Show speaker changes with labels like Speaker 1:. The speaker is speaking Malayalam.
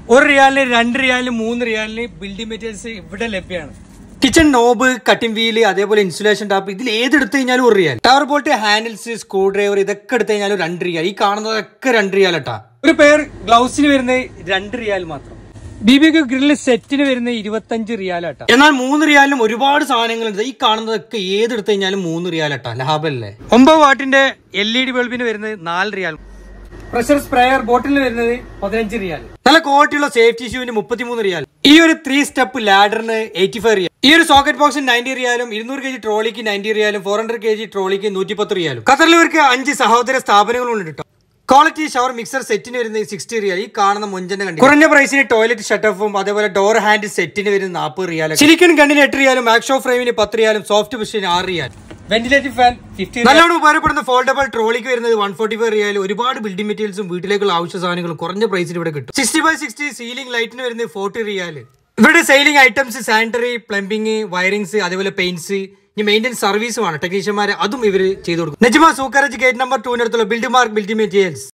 Speaker 1: ഒരു റിയാലിന് രണ്ട് റിയാലിന് മൂന്ന് റിയാലിന് ബിൽഡിംഗ് മെറ്റീരിയൽസ് ഇവിടെ ലഭ്യമാണ് കിച്ചൺ നോബ് കട്ടിംഗ് വീല് അതേപോലെ ഇൻസുലേഷൻ ടാപ്പ് ഇതിൽ ഏതെടുത്ത് കഴിഞ്ഞാലും ഒരു റിയാൽ tower bolt handles screw driver ഇതൊക്കെ എടുത്തു കഴിഞ്ഞാലും രണ്ട് റിയാൽ ഈ കാണുന്നതൊക്കെ രണ്ട് റിയാൽ കേട്ടാ ഒരു പേർ ഗ്ലൗസിന് വരുന്നത് രണ്ട് റിയാൽ മാത്രം ബി ബി ക്യു ഗ്രില്ല് സെറ്റിന് വരുന്നത് ഇരുപത്തഞ്ച് റിയാലാട്ടാ എന്നാൽ മൂന്ന് റിയാലിനും ഒരുപാട് സാധനങ്ങളുണ്ട് ഈ കാണുന്നതൊക്കെ ഏതെടുത്ത് കഴിഞ്ഞാലും മൂന്ന് റിയാലാട്ടാ ലാഭല്ലേ ഒമ്പത് വാട്ടിന്റെ എൽ ഇ ഡി ബൾബിന് വരുന്നത് നാല് റിയാൽ പ്രഷർ സ്പ്രേയർ ബോട്ടിൽ വരുന്നത് പതിനഞ്ച് റിയാൽ നല്ല ക്വാളിറ്റിയുള്ള സേഫ്റ്റി ഷൂവിന് മുപ്പത്തിമൂന്ന് റിയാൽ ഈ ഒരു ത്രീ സ്റ്റെപ്പ് ലാഡറിന് എയ്റ്റി ഫൈവ് റിയാൽ ഈ ഒരു സോക്കറ്റ് ബോക്സിന് നയൻറ്റി റിയാലും ഇരുന്നൂറ് കെ ജി ട്രോളിക്ക് നയൻറ്റി റിയാലും ഫോർ ഹൺഡ്രഡ് കെ ജി ട്രോളിക്ക് നൂറ്റിപ്പത്ത് റിയാലും ഖത്തറിൽ ഇവർക്ക് അഞ്ച് സഹോദര സ്ഥാപനങ്ങളുണ്ട് കേട്ടോ ക്വാളിറ്റി ഷവർ മിക്സർ സെറ്റിന് വരുന്നത് സിക്സ്റ്റി റിയാൽ ഈ കാണുന്ന മുഞ്ചന്റെ കണ്ടി കുറഞ്ഞ പ്രൈസിന് ടോയ്ലറ്റ് ഷട്ടഫും അതേപോലെ ഡോർ ഹാൻഡ് സെറ്റിന് വരുന്നത് നാൽപ്പത് റിയാലും സിലിക്കൺ ഗണ്ണിന് എട്ട് റിയാലും മാക്ഷോ ഫ്രെയിമിന് പത്ത് റിയാലും സോഫ്റ്റ് ബുഷിന് ആറ് റിയാൽ വെന്റിലേറ്റർ ഫാൻ ഫിഫ്റ്റി നല്ലോണം ഉപകാരപ്പെടുന്ന ഫോൾഡബിൾ ട്രോളിക്ക് വരുന്നത് വൺ ഫോർട്ടി ഫൈവ് റിയാൽ ഒരുപാട് ബിൽഡിംഗ് മെറ്റീരിയൽസും വീട്ടിലേക്കുള്ള ആവശ്യ സാധനങ്ങളും കുറഞ്ഞ പ്രൈസിൽ ഇവിടെ കിട്ടും സിക്സ്റ്റി ബൈ സിക്സ്റ്റി സീലിംഗ് ലൈറ്റിന് വരുന്നത് ഫോർട്ടി റിയാൽ ഇവിടെ ceiling items sanitary plumbing wirings അതേപോലെ പെയിന്റ്സ് ഇനി മെയിൻ്റെനൻസ് സർവീസുമാണ് ടെക്നീഷ്യന്മാരെ അതും ഇവർ ചെയ്തു കൊടുക്കും നെജ്മ സൂക്കറജ് ഗേറ്റ് നമ്പർ ടൂവിനടുത്തുള്ള ബിൽഡ് മാർക്ക് ബിൽഡിംഗ് മെറ്റീരിയൽസ്